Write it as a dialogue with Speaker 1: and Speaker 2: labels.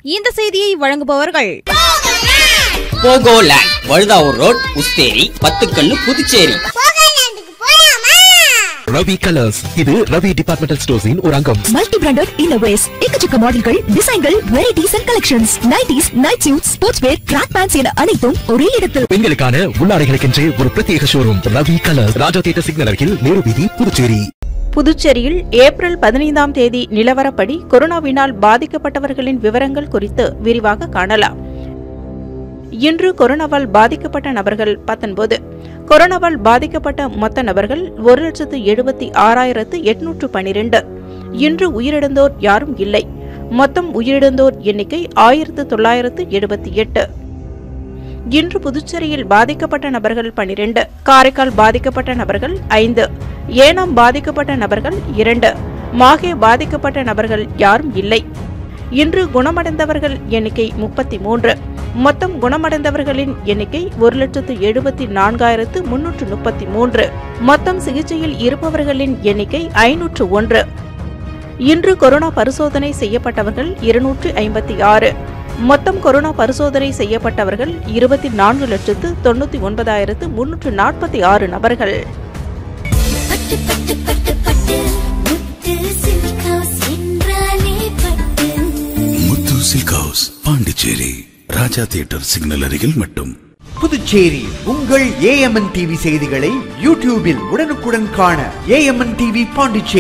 Speaker 1: இந்த செய்தியை வழங்குபவர்கள்
Speaker 2: போகோலேண்ட் வழுதாவூர் ரோட் உஸ்தேரி பத்துக்கண்ணு புதுச்சேரி
Speaker 3: ரவி கலர்ஸ் இது ரவி டிபார்ட்மெண்டல் ஸ்டோர்ஸின் ஒரு அங்கம்
Speaker 4: மல்டி பிராண்டட் இன்னோவேஸ் எக்கச்சக்க மாடல்கள் டிசைன்கள் varieties and collections nighties night suit sports wear track pants என அனைத்தும் ஒரே இடத்தில்
Speaker 3: பெண்களுக்கான உள்ளாடைகளுக்கென்றே ஒரு பிரத்யேக showroom Ravi colours Raja theatre signal அருகில் நேரு வீதி புதுச்சேரி
Speaker 5: புதுச்சேரியில் ஏப்ரல் பதினைந்தாம் தேதி நிலவரப்படி கொரோனாவினால் பாதிக்கப்பட்டவர்களின் விவரங்கள் குறித்து விரிவாக காணலாம் இன்று கொரோனாவால் பாதிக்கப்பட்ட நபர்கள் பத்தொன்பது கொரோனாவால் பாதிக்கப்பட்ட மொத்த நபர்கள் ஒரு லட்சத்து எழுபத்தி ஆறாயிரத்து எட்நூற்று பனிரெண்டு இன்று உயிரிழந்தோர் யாரும் இல்லை மொத்தம் உயிரிழந்தோர் எண்ணிக்கை ஆயிரத்து தொள்ளாயிரத்து எழுபத்தி எட்டு இன்று புதுச்சேரியில் பாதிக்கப்பட்ட நபர்கள் பனிரெண்டு காரைக்கால் பாதிக்கப்பட்ட நபர்கள் ஐந்து ஏனாம் பாதிக்கப்பட்ட நபர்கள் இரண்டு மாகே பாதிக்கப்பட்ட நபர்கள் யாரும் இல்லை இன்று குணமடைந்தவர்கள் எண்ணிக்கை முப்பத்தி மூன்று மொத்தம் குணமடைந்தவர்களின் எண்ணிக்கை ஒரு லட்சத்து எழுபத்தி நான்காயிரத்து முன்னூற்று முப்பத்தி மூன்று மொத்தம் சிகிச்சையில் இருப்பவர்களின் எண்ணிக்கை ஐநூற்று ஒன்று இன்று கொரோனா பரிசோதனை செய்யப்பட்டவர்கள் இருநூற்று ஐம்பத்தி ஆறு மொத்தம் கொரோனா பரிசோதனை செய்யப்பட்டவர்கள் இருபத்தி நான்கு லட்சத்து தொண்ணூத்தி ஒன்பதாயிரத்து முன்னூற்று நாற்பத்தி ஆறு நபர்கள்
Speaker 6: பட்டு பட்டு பட்டு பட்டு முத்து சில்க் ஹவுஸ் என்றாலே Pattu
Speaker 7: Muthu silk house Pondicherry Raja theatre signal அருகில் மட்டும்
Speaker 8: புதுச்சேரி உங்கள் ஏஎம்என் டிவி செய்திகளை யூடியூபில் உடனுக்குடன் காண ஏஎம்என் டிவி பாண்டிச்சேரி